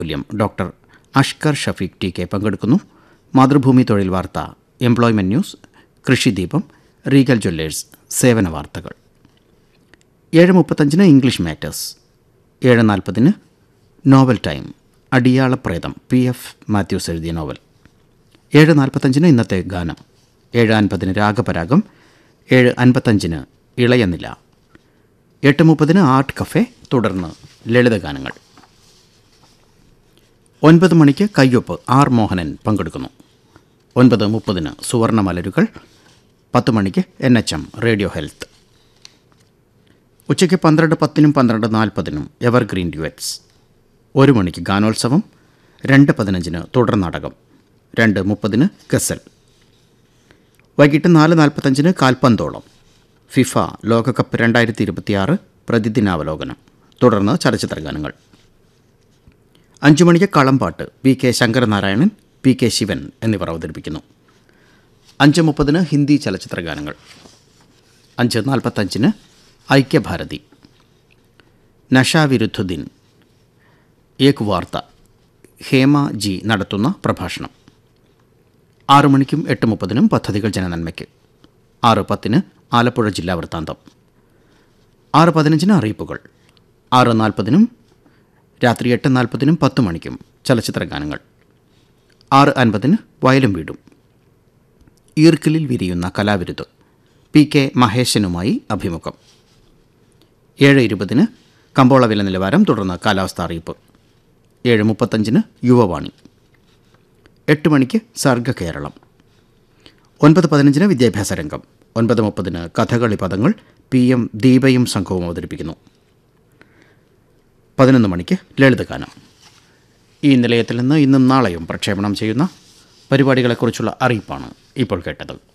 മൂല്യം doctor Ashkar Shafeeq T K പങ്കെടുക്കുന്നു മാതൃഭൂമി തൊഴിൽ വാർത്ത എംപ്ലോയ്മെന്റ് ന്യൂസ് കൃഷിദീപം റീഗൽ ജ്വല്ലേഴ്സ് സേവന വാർത്തകൾ ഏഴ് മുപ്പത്തഞ്ചിന് ഇംഗ്ലീഷ് മാറ്റേഴ്സ് ഏഴ് നാൽപ്പതിന് നോവൽ ടൈം അടിയാളപ്രേതം പി എഫ് മാത്യൂസ് എഴുതിയ നോവൽ ഏഴ് നാൽപ്പത്തഞ്ചിന് ഇന്നത്തെ ഗാനം ഏഴ് അൻപതിന് രാഗപരാഗം ഏഴ് അൻപത്തഞ്ചിന് ഇളയനില എട്ട് മുപ്പതിന് ആർട്ട് കഫേ തുടർന്ന് ലളിതഗാനങ്ങൾ ഒൻപത് മണിക്ക് കയ്യൊപ്പ് ആർ മോഹനൻ പങ്കെടുക്കുന്നു ഒൻപത് മുപ്പതിന് സുവർണ മലരുകൾ പത്ത് മണിക്ക് N H M radio health ഉച്ചയ്ക്ക് പന്ത്രണ്ട് പത്തിനും പന്ത്രണ്ട് നാൽപ്പതിനും എവർഗ്രീൻ ഡ്യുവറ്റ്സ് ഒരു മണിക്ക് ഗാനോത്സവം രണ്ട് പതിനഞ്ചിന് തുടർ നാടകം രണ്ട് മുപ്പതിന് ഗസൽ വൈകിട്ട് നാല് നാൽപ്പത്തഞ്ചിന് കാൽപന്തോളം ഫിഫ ലോകകപ്പ് രണ്ടായിരത്തി ഇരുപത്തിയാറ് പ്രതിദിനാവലോകനം തുടർന്ന് ചലച്ചിത്ര ഗാനങ്ങൾ അഞ്ചു മണിക്ക് കളംപാട്ട് P K Sankaranarayanan P K Sivan എന്നിവർ അവതരിപ്പിക്കുന്നു അഞ്ച് മുപ്പതിന് ഹിന്ദി ചലച്ചിത്ര ഗാനങ്ങൾ അഞ്ച് നാൽപ്പത്തഞ്ചിന് ഐക്യഭാരതി നഷാവിരുദ്ധുദ്ദീൻ ഏക് വാർത്ത ഹേമ ജി നടത്തുന്ന പ്രഭാഷണം ആറു മണിക്കും എട്ട് മുപ്പതിനും പദ്ധതികൾ ജനനന്മയ്ക്ക് ആറ് പത്തിന് ആലപ്പുഴ ജില്ലാ വൃത്താന്തം ആറ് പതിനഞ്ചിന് അറിയിപ്പുകൾ ആറ് നാൽപ്പതിനും രാത്രി എട്ട് നാൽപ്പതിനും പത്ത് മണിക്കും ചലച്ചിത്ര ഗാനങ്ങൾ ആറ് അൻപതിന് വയലും വീടും ഈർക്കിലിൽ വിരിയുന്ന കലാവിരുത് പി കെ മഹേശനുമായി അഭിമുഖം ഏഴ് ഇരുപതിന് കമ്പോള വില നിലവാരം തുടർന്ന് കാലാവസ്ഥ അറിയിപ്പ് ഏഴ് മുപ്പത്തഞ്ചിന് യുവവാണി എട്ട് മണിക്ക് സർഗ കേരളം ഒൻപത് പതിനഞ്ചിന് വിദ്യാഭ്യാസ രംഗം ഒൻപത് മുപ്പതിന് കഥകളി പദങ്ങൾ പി എം ദീപയും സംഘവും അവതരിപ്പിക്കുന്നു പതിനൊന്ന് മണിക്ക് ലളിതഗാനം ഈ നിലയത്തിൽ നിന്ന് ഇന്നും നാളെയും പ്രക്ഷേപണം ചെയ്യുന്ന പരിപാടികളെക്കുറിച്ചുള്ള അറിയിപ്പാണ് ഇപ്പോൾ കേട്ടത്